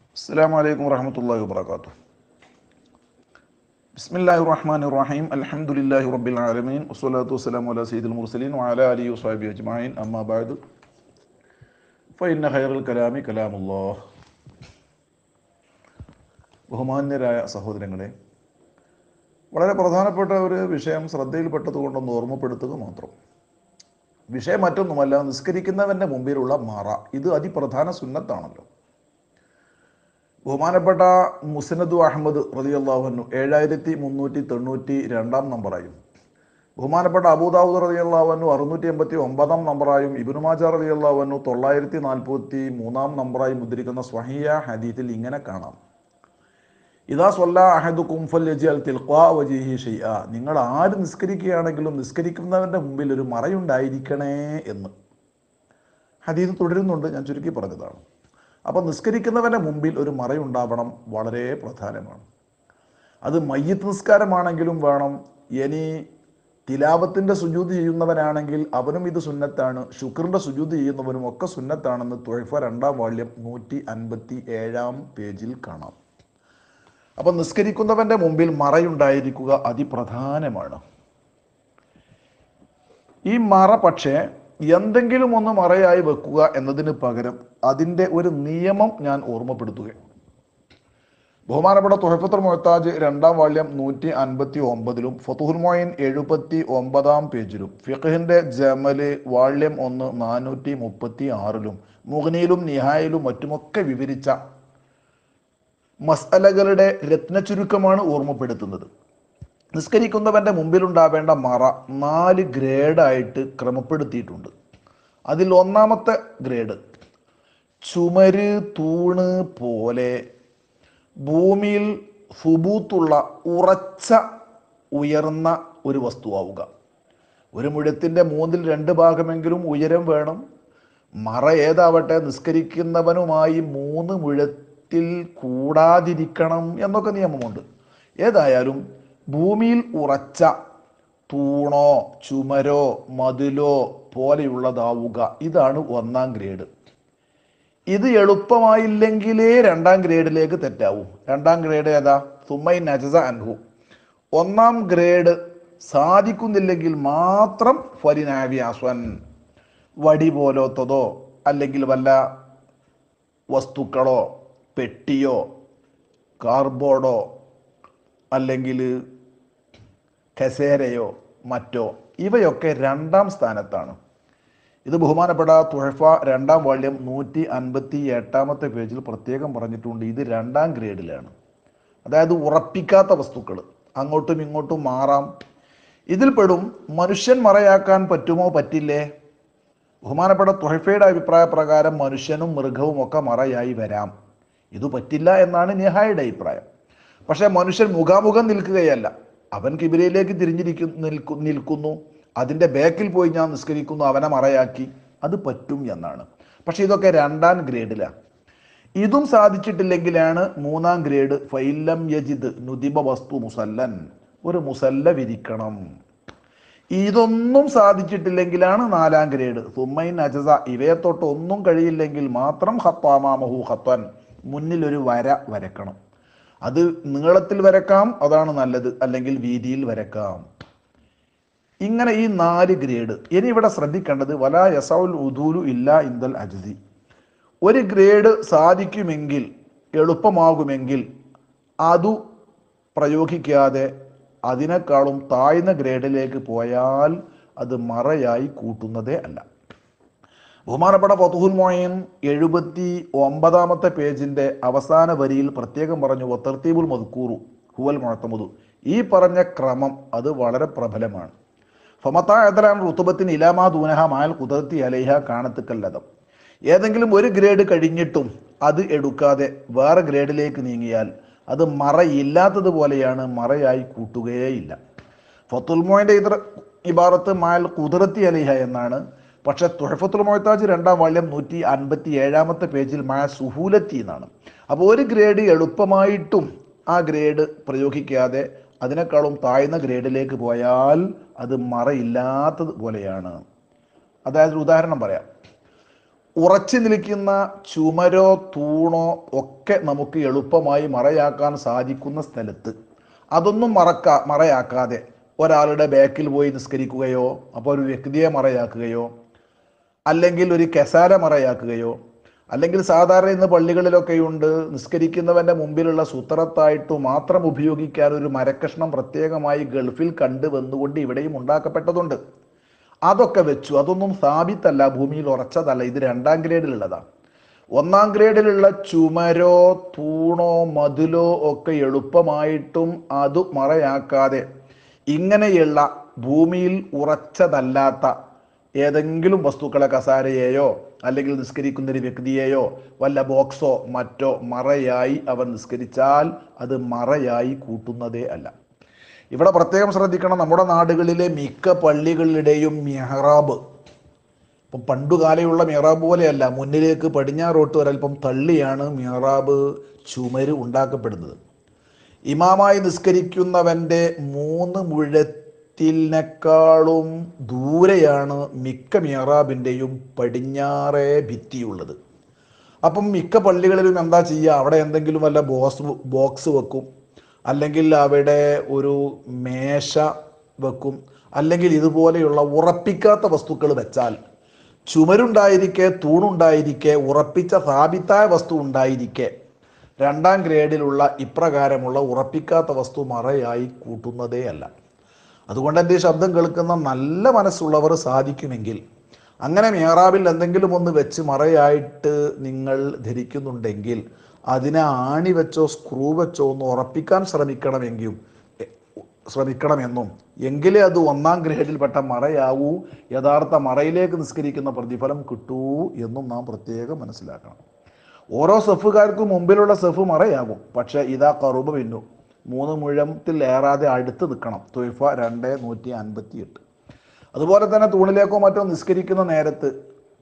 السلام عليكم ورحمة الله وبركاته بسم الله الرحمن الرحيم الحمد لله رب العالمين والصلاة والسلام على سيد المرسلين وعلى آله وصحبه أجمعين أما بعد فإن خير الكلام كلام الله ബഹുമാന്യരായ സഹോദരങ്ങളെ വളരെ പ്രധാനപ്പെട്ട ഒരു വിഷയം ശ്രദ്ധയിൽപ്പെട്ടതുകൊണ്ടൊന്ന് ഓർമ്മപ്പെടുത്തുക മാത്രം വിഷയം മറ്റൊന്നുമല്ല നിസ്കരിക്കുന്നവൻ്റെ മുമ്പിലുള്ള മറ ഇത് അതിപ്രധാന സുന്നത്താണല്ലോ ബഹുമാനപ്പെട്ട മുസനദു അഹമ്മദ് റതിയല്ലാഹുനു ഏഴായിരത്തി മുന്നൂറ്റി തൊണ്ണൂറ്റി രണ്ടാം നമ്പറായും ബഹുമാനപ്പെട്ട അബൂദാവൂദ് റതിയല്ലാഹുനു അറുന്നൂറ്റി എൺപത്തി ഒമ്പതാം നമ്പറായും ഇബിനുമാജ റതിയല്ലാഹുനു തൊള്ളായിരത്തി നാൽപ്പത്തി മൂന്നാം നമ്പറായും ഉദ്ധരിക്കുന്ന സ്വഹിയ ഹദീത്തിൽ ഇങ്ങനെ കാണാം ഇതാ സ്വല്ല അഹദു കുംഫൽ യജിഅൽ തിൽഖാ വജീഹി ഷൈഅ നിങ്ങൾ ആര് നിസ്കരിക്കുകയാണെങ്കിലും നിസ്കരിക്കുന്നവൻ്റെ മുമ്പിൽ ഒരു മറയുണ്ടായിരിക്കണേ എന്ന് ഹദീസ് തുടരുന്നുണ്ട് ഞാൻ ചുരുക്കി പറഞ്ഞതാണ് അപ്പോൾ നിസ്കരിക്കുന്നവൻ്റെ മുമ്പിൽ ഒരു മറയുണ്ടാവണം വളരെ പ്രധാനമാണ് അത് മയ്യത്ത് നിസ്കാരമാണെങ്കിലും വേണം ഇനി തിലാവത്തിൻ്റെ സുജൂത് ചെയ്യുന്നവനാണെങ്കിൽ അവനും ഇത് സുന്നത്താണ് ശുക്രിൻ്റെ സുജൂത് ചെയ്യുന്നവനും ഒക്കെ സുന്നത്താണെന്ന് തൊഴിഫ രണ്ടാം വാള്യം നൂറ്റി അൻപത്തി ഏഴാം പേജിൽ കാണാം അപ്പം നിസ്കരിക്കുന്നവൻ്റെ മുമ്പിൽ മറയുണ്ടായിരിക്കുക അതിപ്രധാനമാണ് ഈ മറ പക്ഷേ എന്തെങ്കിലും ഒന്ന് മറയായി വെക്കുക എന്നതിന് പകരം അതിൻ്റെ ഒരു നിയമം ഞാൻ ഓർമ്മപ്പെടുത്തുകയാണ് ബഹുമാനപ്പെട്ട തുഹഫത്തുൽ മൊഹത്താജ് രണ്ടാം വാള്യം നൂറ്റി അൻപത്തി ഒമ്പതിലും ഫതുഹുൽ മൊയിൻ എഴുപത്തി ഒമ്പതാം പേജിലും ഫിഖഹിന്റെ ജമല് വാള്യം ഒന്ന് നാനൂറ്റി മുപ്പത്തി ആറിലും മുഗ്നിയിലും നിഹായിലും മറ്റുമൊക്കെ വിവരിച്ച മസലകളുടെ രത്നചുരുക്കമാണ് ഓർമ്മപ്പെടുത്തുന്നത് നിസ്കരിക്കുന്നവൻ്റെ മുമ്പിലുണ്ടാവേണ്ട മറ നാല് ഗ്രേഡായിട്ട് ക്രമപ്പെടുത്തിയിട്ടുണ്ട് അതിൽ ഒന്നാമത്തെ ഗ്രേഡ് ചുമര് തൂണ് പോലെ ഭൂമിയിൽ സുബൂത്തുള്ള ഉറച്ച ഉയർന്ന ഒരു വസ്തുവാവുക ഒരു മുഴത്തിൻ്റെ മൂന്നിൽ രണ്ട് ഭാഗമെങ്കിലും ഉയരം വേണം മറ ഏതാവട്ടെ നിസ്കരിക്കുന്നവനുമായി മൂന്ന് മുഴത്തിൽ കൂടാതിരിക്കണം എന്നൊക്കെ നിയമമുണ്ട് ഏതായാലും ഭൂമിയിൽ ഉറച്ച തൂണോ ചുമരോ മതിലോ പോലെയുള്ളതാവുക ഇതാണ് ഒന്നാം ഗ്രേഡ് ഇത് എളുപ്പമായില്ലെങ്കിലേ രണ്ടാം ഗ്രേഡിലേക്ക് തെറ്റാവൂ രണ്ടാം ഗ്രേഡ് ഏതാ സുമൈ നജസ അൻഹു ഒന്നാം ഗ്രേഡ് സാധിക്കുന്നില്ലെങ്കിൽ മാത്രം ഫലിനാവ്യാസ്വൻ വടി പോലത്തതോ അല്ലെങ്കിൽ വല്ല വസ്തുക്കളോ പെട്ടിയോ കാർബോർഡോ അല്ലെങ്കിൽ കസേരയോ മറ്റോ ഇവയൊക്കെ രണ്ടാം സ്ഥാനത്താണ് ഇത് ബഹുമാനപ്പെട്ട തുഴഫ രണ്ടാം വാള്യം നൂറ്റി അൻപത്തി എട്ടാമത്തെ പേജിൽ പ്രത്യേകം പറഞ്ഞിട്ടുണ്ട് ഇത് രണ്ടാം ഗ്രേഡിലാണ് അതായത് ഉറപ്പിക്കാത്ത വസ്തുക്കൾ അങ്ങോട്ടും ഇങ്ങോട്ടും മാറാം ഇതിൽപ്പെടും മനുഷ്യൻ മറയാക്കാൻ പറ്റുമോ പറ്റില്ലേ ബഹുമാനപ്പെട്ട തുഹഫയുടെ അഭിപ്രായ പ്രകാരം മനുഷ്യനും മൃഗവും ഒക്കെ മറയായി വരാം ഇത് പറ്റില്ല എന്നാണ് നിഹായുടെ അഭിപ്രായം പക്ഷേ മനുഷ്യൻ മുഖാമുഖം നിൽക്കുകയല്ല അവൻ കിബിരയിലേക്ക് തിരിഞ്ഞിരിക്കു നിൽക്കു നിൽക്കുന്നു അതിൻ്റെ ബാക്കിൽ പോയി ഞാൻ നിസ്കരിക്കുന്നു അവനെ മറയാക്കി അത് പറ്റും എന്നാണ് പക്ഷെ ഇതൊക്കെ രണ്ടാം ഗ്രേഡിലാണ് ഇതും സാധിച്ചിട്ടില്ലെങ്കിലാണ് മൂന്നാം ഗ്രേഡ് ഫൈലം യജിദ് നുദിബ വസ്തു മുസല്ലൻ ഒരു മുസല്ല വിരിക്കണം ഇതൊന്നും സാധിച്ചിട്ടില്ലെങ്കിലാണ് നാലാം ഗ്രേഡ് സുമ്മൈൻ അജസ ഇവയെ തൊട്ട് ഒന്നും കഴിയില്ലെങ്കിൽ മാത്രം ഹത്വാമാമഹു ഹത്വൻ മുന്നിൽ ഒരു വര വരക്കണം അത് നീളത്തിൽ വരക്കാം അതാണ് നല്ലത് അല്ലെങ്കിൽ വീതിയിൽ വരക്കാം ഇങ്ങനെ ഈ നാല് ഗ്രേഡ് ഇനി ഇവിടെ ശ്രദ്ധിക്കേണ്ടത് വലാ യസൗൽ ഉദൂലു ഇല്ല ഇന്ദൽ അജസി ഒരു ഗ്രേഡ് സാധിക്കുമെങ്കിൽ എളുപ്പമാകുമെങ്കിൽ അതു പ്രയോഗിക്കാതെ അതിനേക്കാളും താഴ്ന്ന ഗ്രേഡിലേക്ക് പോയാൽ അത് മറയായി കൂട്ടുന്നതേ അല്ല ബഹുമാനപ്പെട്ട ഫതുഹുൽ മോയിൻ എഴുപത്തി ഒമ്പതാമത്തെ പേജിന്റെ അവസാന വരിയിൽ പ്രത്യേകം പറഞ്ഞു വത്തർത്തീബുൽ മദ്കൂറു ഹുവൽ മുഴത്തമുതു ഈ പറഞ്ഞ ക്രമം അത് വളരെ പ്രബലമാണ് ഫമത്തായതലാൻ റുത്തുബത്തിന് ഇലാമാ ദൂനഹ മാൽ കുതിർത്തി അലൈഹ കാണത്തുക്കല്ലതം ഏതെങ്കിലും ഒരു ഗ്രേഡ് കഴിഞ്ഞിട്ടും അത് എടുക്കാതെ വേറെ ഗ്രേഡിലേക്ക് നീങ്ങിയാൽ അത് മറയില്ലാത്തതുപോലെയാണ് മറയായി കൂട്ടുകയേയില്ല ഫത്തുൽ മോയിൻ്റെ ഇതർ ഇബാറത്ത് മാൽ കുതിർത്തി അലിഹ എന്നാണ് പക്ഷെ തുഹഫത്തുൽ മൊഹത്താജ് രണ്ടാം വാള്യം നൂറ്റി അൻപത്തി ഏഴാമത്തെ പേജിൽ മാ സുഹൂലത്തി എന്നാണ് അപ്പോൾ ഒരു ഗ്രേഡ് എളുപ്പമായിട്ടും ആ ഗ്രേഡ് പ്രയോഗിക്കാതെ അതിനേക്കാളും താഴ്ന്ന ഗ്രേഡിലേക്ക് പോയാൽ അത് മറയില്ലാത്തത് പോലെയാണ് അതായത് ഒരു ഉദാഹരണം പറയാം ഉറച്ചു നിൽക്കുന്ന ചുമരോ തൂണോ ഒക്കെ നമുക്ക് എളുപ്പമായി മറയാക്കാൻ സാധിക്കുന്ന സ്ഥലത്ത് അതൊന്നും മറക്കാ മറയാക്കാതെ ഒരാളുടെ ബാക്കിൽ പോയി നിസ്കരിക്കുകയോ അപ്പോൾ ഒരു വ്യക്തിയെ മറയാക്കുകയോ അല്ലെങ്കിൽ ഒരു കെസാര മറയാക്കുകയോ അല്ലെങ്കിൽ സാധാരണ ഇന്ന് പള്ളികളിലൊക്കെയുണ്ട് നിസ്കരിക്കുന്നവന്റെ മുമ്പിലുള്ള സൂത്രത്തായിട്ട് മാത്രം ഉപയോഗിക്കാൻ ഒരു മരക്കഷ്ണം പ്രത്യേകമായി ഗൾഫിൽ കണ്ടു വന്നുകൊണ്ട് ഇവിടെയും ഉണ്ടാക്കപ്പെട്ടതുണ്ട് അതൊക്കെ വെച്ചു അതൊന്നും സ്ഥാപിത്തല്ല ഭൂമിയിൽ ഉറച്ചതല്ല ഇത് രണ്ടാം ഗ്രേഡിലുള്ളതാണ് ഒന്നാം ഗ്രേഡിലുള്ള ചുമരോ തൂണോ മതിലോ ഒക്കെ എളുപ്പമായിട്ടും അത് മറയാക്കാതെ ഇങ്ങനെയുള്ള ഭൂമിയിൽ ഉറച്ചതല്ലാത്ത ഏതെങ്കിലും വസ്തുക്കളെ കസാരയെയോ അല്ലെങ്കിൽ നിസ്കരിക്കുന്ന ഒരു വ്യക്തിയെയോ വല്ല ബോക്സോ മറ്റോ മറയായി അവൻ നിസ്കരിച്ചാൽ അത് മറയായി കൂട്ടുന്നതേ അല്ല ഇവിടെ പ്രത്യേകം ശ്രദ്ധിക്കണം നമ്മുടെ നാടുകളിലെ മിക്ക പള്ളികളുടെയും മെഹ്റാബ് ഇപ്പം പണ്ടുകാലയുള്ള മിഹ്റാബ് പോലെയല്ല മുന്നിലേക്ക് പടിഞ്ഞാറോട്ട് ഒരൽപ്പം തള്ളിയാണ് മിഹ്റാബ് ചുമര് ഉണ്ടാക്കപ്പെടുന്നത് ഇമാമായി നിസ്കരിക്കുന്നവൻ്റെ മൂന്ന് മുഴത്തിനേക്കാളും ദൂരെയാണ് മിക്ക മിഹ്റാബിൻ്റെയും പടിഞ്ഞാറേ ഭിത്തിയുള്ളത് അപ്പം മിക്ക പള്ളികളിലും എന്താ ചെയ്യുക അവിടെ എന്തെങ്കിലും വല്ല ബോക്സ് ബോക്സ് വെക്കും അല്ലെങ്കിൽ അവിടെ ഒരു മേശ വെക്കും അല്ലെങ്കിൽ ഇതുപോലെയുള്ള ഉറപ്പിക്കാത്ത വസ്തുക്കൾ വെച്ചാൽ ചുമരുണ്ടായിരിക്കെ തൂണുണ്ടായിരിക്കെ ഉറപ്പിച്ച സ്ഥാപിത്തായ വസ്തു ഉണ്ടായിരിക്കെ രണ്ടാം ഗ്രേഡിലുള്ള ഇപ്രകാരമുള്ള ഉറപ്പിക്കാത്ത വസ്തു മറയായി കൂട്ടുന്നതേ അല്ല അതുകൊണ്ട് എൻ്റെ ഈ ശബ്ദം കേൾക്കുന്ന നല്ല മനസ്സുള്ളവർ സാധിക്കുമെങ്കിൽ അങ്ങനെ മേറാബിൽ എന്തെങ്കിലും ഒന്ന് വെച്ച് മറയായിട്ട് നിങ്ങൾ ധരിക്കുന്നുണ്ടെങ്കിൽ അതിനെ ആണി വെച്ചോ സ്ക്രൂ വെച്ചോ ഒന്ന് ഉറപ്പിക്കാൻ ശ്രമിക്കണമെങ്കിലും എ- ശ്രമിക്കണമെന്നും എങ്കിലേ അത് ഒന്നാം ഗ്രേഡിൽപ്പെട്ട മറയാവൂ യഥാർത്ഥ മറയിലേക്ക് നിസ്കരിക്കുന്ന പ്രതിഫലം കിട്ടൂ എന്നും നാം പ്രത്യേകം മനസ്സിലാക്കണം ഓരോ സെഫുകാർക്കും മുമ്പിലുള്ള സെഫ് മറയാകും പക്ഷേ ഇതാ കറുബ പിന്നു മൂന്ന് മുഴത്തിൽ ഏറാതെ അടുത്ത് നിൽക്കണം തൊയ്ഫ രണ്ട് നൂറ്റി അൻപത്തി എട്ട് അതുപോലെ തന്നെ തൂണിലേക്കോ മറ്റോ നിസ്കരിക്കുന്ന നേരത്ത്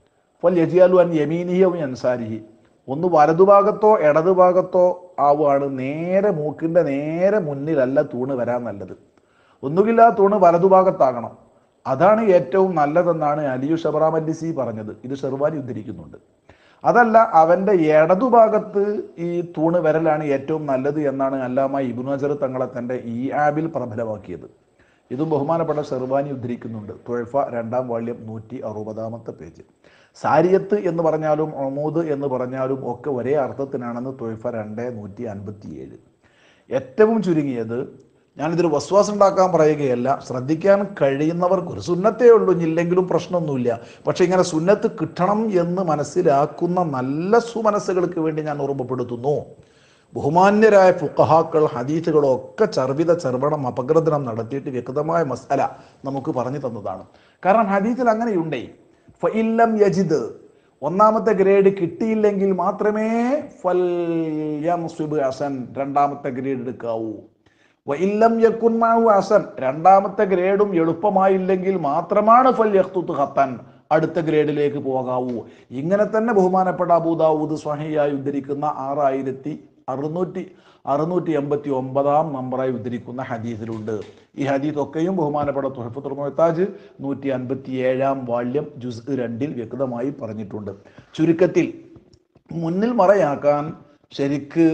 ഫൽ യജിയാലു അൻ യമീനിയും അൻസാരിഹി ഒന്ന് വലതുഭാഗത്തോ ഇടതുഭാഗത്തോ ആവുകയാണ് നേരെ മൂക്കിൻ്റെ നേരെ മുന്നിലല്ല തൂണ് വരാൻ നല്ലത് ഒന്നുകിൽ ആ തൂണ് വലതുഭാഗത്താകണം അതാണ് ഏറ്റവും നല്ലതെന്നാണ് അലിയു ഷബറാമല്ലിസി പറഞ്ഞത് ഇത് ഷെർവാനി ഉദ്ധരിക്കുന്നുണ്ട് അതല്ല അവൻ്റെ ഇടതുഭാഗത്ത് ഈ തൂണ് വരലാണ് ഏറ്റവും നല്ലത് എന്നാണ് അല്ലാമ ഇബുൻ അജർ തങ്ങളെ തൻ്റെ ഈ ആബിൽ പ്രബലമാക്കിയത് ഇതും ബഹുമാനപ്പെട്ട ഷെർവാനി ഉദ്ധരിക്കുന്നുണ്ട് തുഴഫ രണ്ടാം വാള്യം നൂറ്റി അറുപതാമത്തെ പേജ് സാരിയത്ത് എന്ന് പറഞ്ഞാലും ഒമൂദ് എന്ന് പറഞ്ഞാലും ഒക്കെ ഒരേ അർത്ഥത്തിനാണെന്ന് തുഴഫ രണ്ട് നൂറ്റി അൻപത്തി ഏഴ് ഏറ്റവും ചുരുങ്ങിയത് ഞാനിതൊരു വസ്വാസം ഉണ്ടാക്കാൻ പറയുകയല്ല ശ്രദ്ധിക്കാൻ കഴിയുന്നവർക്ക് ഒരു സുന്നത്തേ ഉള്ളൂ ഇല്ലെങ്കിലും പ്രശ്നമൊന്നുമില്ല പക്ഷെ ഇങ്ങനെ സുന്നത്ത് കിട്ടണം എന്ന് മനസ്സിലാക്കുന്ന നല്ല സുമനസ്സുകൾക്ക് വേണ്ടി ഞാൻ ഓർമ്മപ്പെടുത്തുന്നു ബഹുമാന്യരായ ഫുക്കഹാക്കൾ ഹദീസുകളോ ഒക്കെ ചർവിത ചർവണം അപഗ്രഥനം നടത്തിയിട്ട് വ്യക്തമായ മസാല നമുക്ക് പറഞ്ഞു തന്നതാണ് കാരണം ഹദീസിൽ അങ്ങനെയുണ്ടേ ഫഇല്ലം യജിദ് ഒന്നാമത്തെ ഗ്രേഡ് കിട്ടിയില്ലെങ്കിൽ മാത്രമേ ഫൽ യംസ്വിബ് ഹസൻ രണ്ടാമത്തെ ഗ്രേഡ് എടുക്കാവൂ വഇല്ലം യക്കുൻ മാഹു ഹസൻ രണ്ടാമത്തെ ഗ്രേഡും എളുപ്പമായില്ലെങ്കിൽ മാത്രമാണ് ഫൽ യഖ്തുത്ത് ഖത്തൻ അടുത്ത ഗ്രേഡിലേക്ക് പോകാവൂ ഇങ്ങനെ തന്നെ ബഹുമാനപ്പെട്ട അബൂദാവൂദ് സ്വഹിയായി ഉദ്ധരിക്കുന്ന ആറായിരത്തി അറുന്നൂറ്റി അറുന്നൂറ്റി എൺപത്തി ഒമ്പതാം നമ്പറായി ഉദ്ധരിക്കുന്ന ഹദീസിലുണ്ട് ഈ ഹദീസ് ഒക്കെയും ബഹുമാനപ്പെട്ട തുഹഫത്തുൽ മുഹത്താജ് നൂറ്റി അൻപത്തി ഏഴാം വാള്യം ജുസ് രണ്ടിൽ വ്യക്തമായി പറഞ്ഞിട്ടുണ്ട് ചുരുക്കത്തിൽ മുന്നിൽ മറയാക്കാൻ ശരിക്ക്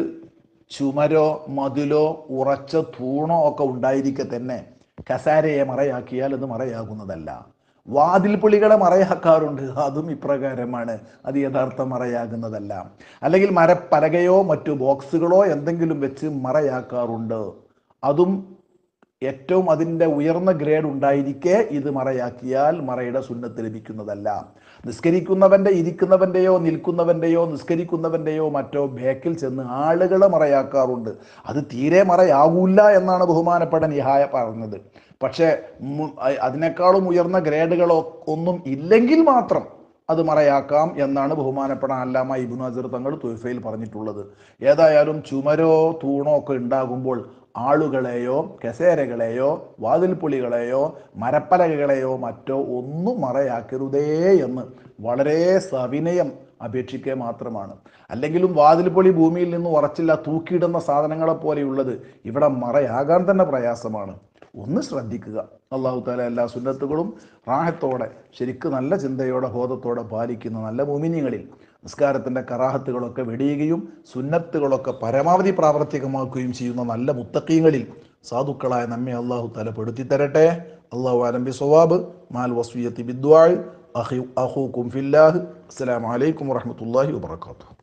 ചുമരോ മതിലോ ഉറച്ച തൂണോ ഒക്കെ ഉണ്ടായിരിക്കെ തന്നെ കസാരയെ മറയാക്കിയാൽ അത് മറയാകുന്നതല്ല വാതിൽ പുളികളെ മറയാക്കാറുണ്ട് അതും ഇപ്രകാരമാണ് അത് യഥാർത്ഥ മറയാകുന്നതല്ല അല്ലെങ്കിൽ മരപ്പലകയോ മറ്റു ബോക്സുകളോ എന്തെങ്കിലും വെച്ച് മറയാക്കാറുണ്ട് അതും ഏറ്റവും അതിൻ്റെ ഉയർന്ന ഗ്രേഡ് ഉണ്ടായിരിക്കെ ഇത് മറയാക്കിയാൽ മറയുടെ സുന്നത്ത് ലഭിക്കുന്നതല്ല നിസ്കരിക്കുന്നവൻ്റെ ഇരിക്കുന്നവൻ്റെയോ നിൽക്കുന്നവൻ്റെയോ നിസ്കരിക്കുന്നവൻ്റെയോ മറ്റോ ബേക്കിൽ ചെന്ന് ആളുകളെ മറയാക്കാറുണ്ട് അത് തീരെ മറയാകൂല എന്നാണ് ബഹുമാനപ്പെട്ട നിഹായ പറഞ്ഞത് പക്ഷേ മു- അ- അതിനേക്കാളും ഉയർന്ന ഗ്രേഡുകളോ ഒന്നും ഇല്ലെങ്കിൽ മാത്രം അത് മറയാക്കാം എന്നാണ് ബഹുമാനപ്പെട്ട അല്ലാമ ഇബ്നു അസർ തങ്ങൾ തുഫയിൽ പറഞ്ഞിട്ടുള്ളത് ഏതായാലും ചുമരോ തൂണോ ഒക്കെ ഉണ്ടാകുമ്പോൾ ആളുകളെയോ കസേരകളെയോ വാതിൽപ്പുളികളെയോ മരപ്പലകകളെയോ മറ്റോ ഒന്നും മറയാക്കരുതേ എന്ന് വളരെ സവിനയം അപേക്ഷിക്കുക മാത്രമാണ് അല്ലെങ്കിലും വാതിൽപ്പൊളി ഭൂമിയിൽ നിന്ന് ഉറച്ചില്ല തൂക്കിയിടുന്ന സാധനങ്ങളെ പോലെയുള്ളത് ഇവിടെ മറയാകാൻ തന്നെ പ്രയാസമാണ് ഒന്ന് ശ്രദ്ധിക്കുക അള്ളാഹു താല എല്ലാ സുന്നത്തുകളും റാഹത്തോടെ ശരിക്ക് നല്ല ചിന്തയോടെ ബോധത്തോടെ പാലിക്കുന്ന നല്ല മോമിനിയങ്ങളിൽ നിസ്കാരത്തിൻ്റെ കറാഹത്തുകളൊക്കെ വെടിയുകയും സുന്നത്തുകളൊക്കെ പരമാവധി പ്രാവർത്തികമാക്കുകയും ചെയ്യുന്ന നല്ല മുത്തക്കീങ്ങളിൽ സാധുക്കളായ നമ്മെ അള്ളാഹു താല പെടുത്തി തരട്ടെ അള്ളാഹു അലംബി സ്വവാബ് മാൽ വസ്വിയത്തി ബിദ്വായ് അഹി അഹൂക്കും ഫില്ലാഹ് അസ്സലാമു അലൈക്കും വറഹ്മത്തുള്ളാഹി വബറകാതുഹു